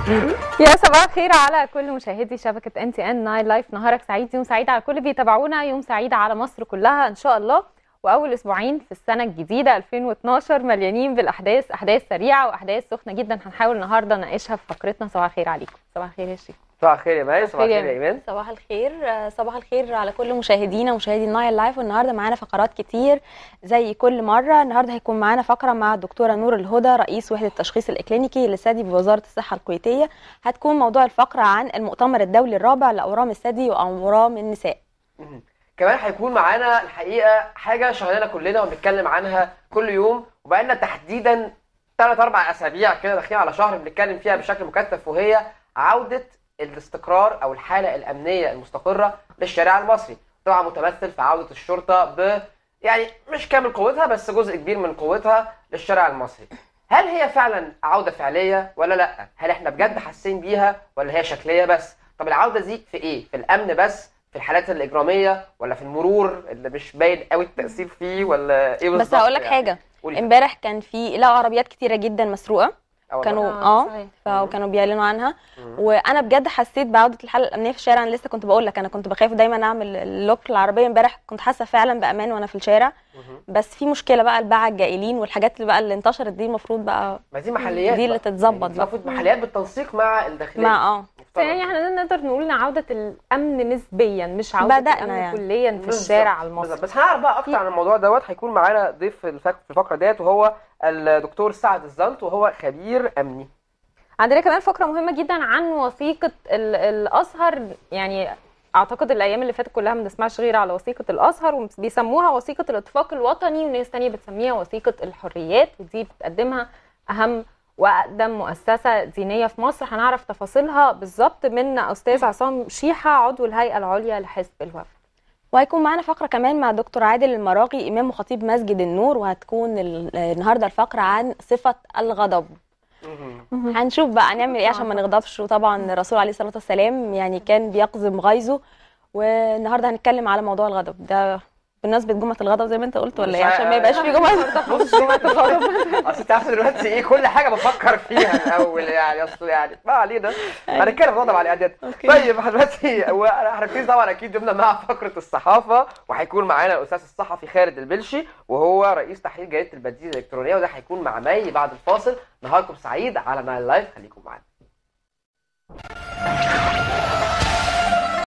يا صباح الخير على كل مشاهدي شبكة ان تي ان ناين لايف نهارك سعيد يوم سعيد على كل اللي بيتابعونا يوم سعيد على مصر كلها ان شاء الله واول اسبوعين في السنة الجديدة 2012 مليانين بالاحداث احداث سريعة واحداث سخنة جدا هنحاول النهارده نناقشها في فقرتنا صباح الخير عليكم صباح الخير يا شيخ صباح الخير يا مي صباح الخير الخير يا يا ايمان صباح الخير آه، صباح الخير على كل مشاهدينا ومشاهدي النايل لايف والنهارده معانا فقرات كتير زي كل مره النهارده هيكون معانا فقره مع الدكتوره نور الهدى رئيس وحده التشخيص الاكلينيكي للثدي بوزاره الصحه الكويتيه هتكون موضوع الفقره عن المؤتمر الدولي الرابع لاورام الثدي واورام النساء مهم. كمان هيكون معانا الحقيقه حاجه شغلانه كلنا وبنتكلم عنها كل يوم وبقالنا تحديدا ثلاث اربع اسابيع كده داخلين على شهر بنتكلم فيها بشكل مكثف وهي عوده الاستقرار او الحاله الامنيه المستقره للشارع المصري طبعا متمثل في عوده الشرطه ب يعني مش كامل قوتها بس جزء كبير من قوتها للشارع المصري هل هي فعلا عوده فعليه ولا لا هل احنا بجد حاسين بيها ولا هي شكليه بس طب العوده دي في ايه في الامن بس في الحالات الاجراميه ولا في المرور اللي مش باين قوي التاثير فيه ولا ايه بالظبط بس هقول لك يعني؟ حاجه قولي. امبارح كان في لقوا عربيات كتيره جدا مسروقه أول كانوا مرة. اه صحيح. فكانوا بيعلنوا عنها مم. وانا بجد حسيت بعوده الحاله الامنيه في الشارع انا لسه كنت بقول لك انا كنت بخاف دايما اعمل اللوك العربيه امبارح كنت حاسه فعلا بامان وانا في الشارع مهم. بس في مشكله بقى الباعة الجائلين والحاجات اللي بقى اللي انتشرت دي المفروض بقى ما دي محليات دي اللي بقى. تتظبط يعني دي بقى. المفروض محليات بالتنسيق مع الداخليه مع اه مفترض. يعني احنا نقدر نقول ان عودة الامن نسبيا مش عودة بدأنا الامن يعني. كليا في بالظبط، الشارع بالظبط. المصري بس هنعرف بقى اكتر عن الموضوع دوت هيكون معانا ضيف في الفق- في الفقره ديت وهو الدكتور سعد الزنط وهو خبير امني عندنا كمان فقرة مهمة جدا عن وثيقة ال- الأزهر يعني أعتقد الأيام اللي فاتت كلها ما بنسمعش غير على وثيقة الأزهر وبيسموها وثيقة الاتفاق الوطني وناس تانية بتسميها وثيقة الحريات ودي بتقدمها أهم وأقدم مؤسسة دينية في مصر هنعرف تفاصيلها بالظبط من أستاذ عصام شيحة عضو الهيئة العليا لحزب الوفد وهيكون معانا فقره كمان مع دكتور عادل المراغي امام وخطيب مسجد النور وهتكون ال- النهارده الفقره عن صفه الغضب مهم. هنشوف بقى هنعمل ايه عشان ما نغضبش وطبعا الرسول عليه الصلاه والسلام يعني كان بيقزم غيظه والنهارده هنتكلم على موضوع الغضب ده بمناسبه جمعه الغضب زي ما انت قلت ولا ايه مش عشان ما يبقاش في جمعه بص اصل انت عارف دلوقتي ايه كل حاجه بفكر فيها الاول يعني اصل يعني ما علينا هنتكلم غضب على الاعداد أوكي. طيب احنا دلوقتي هنبتدي طبعا اكيد جبنا مع فقره الصحافه وهيكون معانا الاستاذ الصحفي خالد البلشي وهو رئيس تحرير جريده البديل الالكترونيه وده هيكون مع مي بعد الفاصل نهاركم سعيد على نايل لايف خليكم معانا